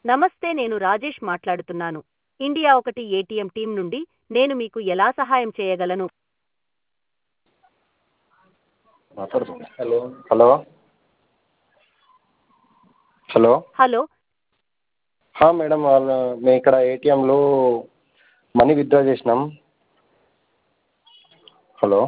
నమస్తే నేను రాజేష్ మాట్లాడుతున్నాను ఇండియా ఒకటి ఏటీఎం టీం నుండి నేను మీకు ఎలా సహాయం చేయగలను మాట్లాడుతుంది hello hello hello hello madam వాళ్ళ మేము ఇక్కడ ఏటీఎంలో మనీ విత్డ్రా చేసినాం హలో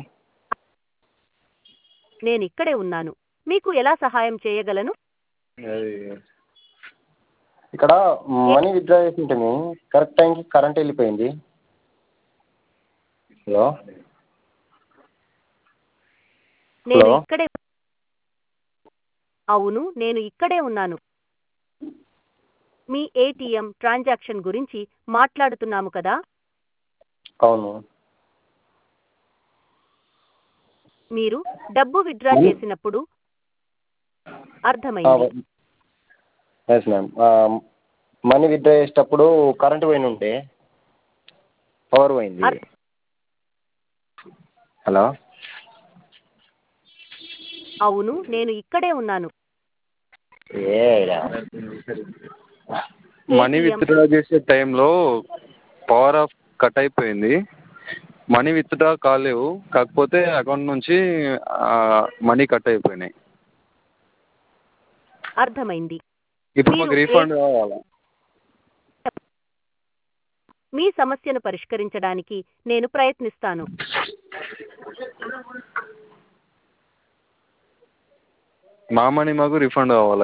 నేను ఇక్కడే ఉన్నాను మీకు ఎలా సహాయం చేయగలను అది ఇక్కడ మనీ విత్డ్రా చేసింటే కరెక్ట్ టైంకి కరెంట్ వెళ్ళిపోయింది హలో నేను హలో ఇక్కడే అవును నేను ఇక్కడే ఉన్నాను మీ ఏటీఎం ట్రాన్సాక్షన్ గురించి మాట్లాడుతున్నాము కదా అవును మీరు డబ్బు విత్డ్రా మనీ చేసినప్పుడు అర్థమైంది ఎస్ మ్యామ్ మనీ విత్డ్రా చేసేటప్పుడు కరెంట్ పోయిన ఉంటే పవర్ పోయింది అర్- హలో అవును నేను ఇక్కడే ఉన్నాను ఏడా మనీ ATM విత్డ్రా చేసే టైంలో పవర్ ఆఫ్ కట్ అయిపోయింది మనీ విత్డ్రా కాలేవు కాకపోతే అకౌంట్ నుంచి మనీ కట్ అయిపోయినాయి అర్థమైంది ఇప్పుడు మీరు మాకు ఏ- రీఫండ్ కావాలా మీ సమస్యను పరిష్కరించడానికి నేను ప్రయత్నిస్తాను మా మనీ మాకు రీఫండ్ కావాలా